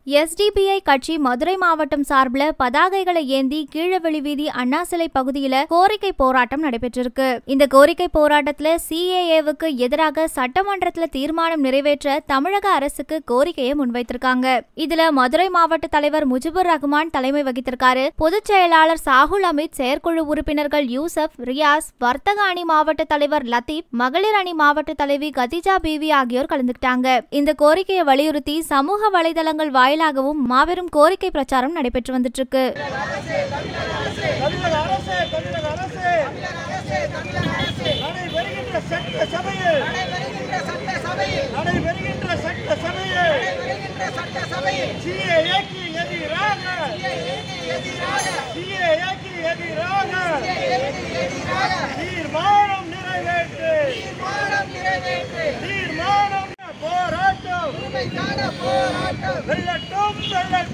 SDPI கட்சி மதுரை மாவட்டம் சார்பில் பதாகைகளை ஏந்தி கீழவெளி வீதி அண்ணா சிலை பகுதியில கோரிக்கை போராட்டம் நடைபெற்றிருக்கு இந்த கோரிக்கை போராட்டத்துல சிஏஏவுக்கு எதிராக சட்டமன்றத்துல தீர்மானம் நிறைவேற்ற தமிழக அரசுக்கு கோரிக்கையை முன்வைத்திருக்காங்க இதுல மதுரை மாவட்ட தலைவர் முஜிபுர் ரஹ்மான் தலைமை வகித்திருக்காரு பொதுச் செயலாளர் சாகுல் அமித் செயற்குழு உறுப்பினர்கள் யூசப் ரியாஸ் வர்த்தக அணி மாவட்ட தலைவர் லத்தீப் மகளிர் அணி மாவட்ட தலைவி கதிஜா பிவி ஆகியோர் கலந்துக்கிட்டாங்க இந்த கோரிக்கையை வலியுறுத்தி சமூக வலைதளங்கள் வாயிலாகவும் மாபெரும் கோரிக்கை பிரச்சாரம் நடைபெற்று வந்துட்டு இருக்கு தமிழக அரசு தமிழக அரசு நடைபெறுகின்ற சட்ட சபையில் நடைபெறுகின்ற சட்ட சபையில் சிஏஏக்கு எதிராக சிஏஏக்கு எதிராக தீர்மானம் நிறைவேற்று தீர்மானம் போராட்டம் வெள்ளட்டும் வெள்ளட்டும்